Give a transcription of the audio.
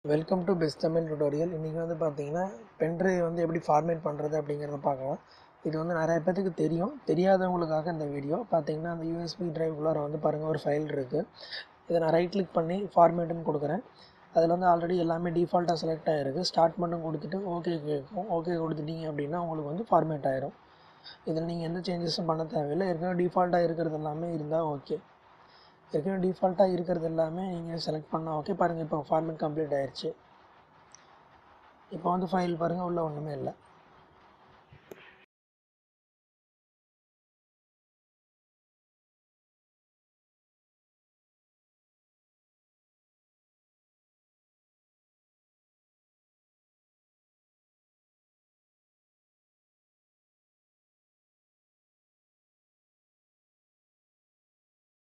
welcome to best Tamil tutorial இன்றைக்கி வந்து பார்த்தீங்கன்னா பென்ட்ரைவ் வந்து எப்படி ஃபார்மேட் பண்ணுறது அப்படிங்கிறத பார்க்கலாம் இது வந்து நிறைய பேத்துக்கு தெரியும் தெரியாதவங்களுக்காக இந்த வீடியோ பார்த்தீங்கன்னா அந்த யூஎஸ்பி டிரைவ்குள்ளார வந்து பாருங்கள் ஒரு ஃபைல் இருக்குது இதை நான் ரைட் கிளிக் பண்ணி ஃபார்மேட்டுன்னு கொடுக்குறேன் அதில் வந்து ஆல்ரெடி எல்லாமே டிஃபால்ட்டாக செலக்ட் ஆகிருக்கு ஸ்டார்ட் மட்டும் கொடுத்துட்டு ஓகே கேட்கும் ஓகே கொடுத்துட்டீங்க அப்படின்னா உங்களுக்கு வந்து ஃபார்மேட் ஆயிரும் இதில் நீங்கள் எந்த சேஞ்சஸும் பண்ண தேவையில்லை ஏற்கனவே டிஃபால்ட்டாக இருக்கிறது எல்லாமே இருந்தால் ஓகே ஏற்கனவே டிஃபால்ட்டாக இருக்கிறது எல்லாமே நீங்கள் செலக்ட் பண்ணால் ஓகே பாருங்கள் இப்போ ஃபார்மேட் கம்ப்ளீட் ஆயிடுச்சு இப்போ வந்து ஃபைல் பாருங்கள் உள்ளே ஒன்றுமே இல்லை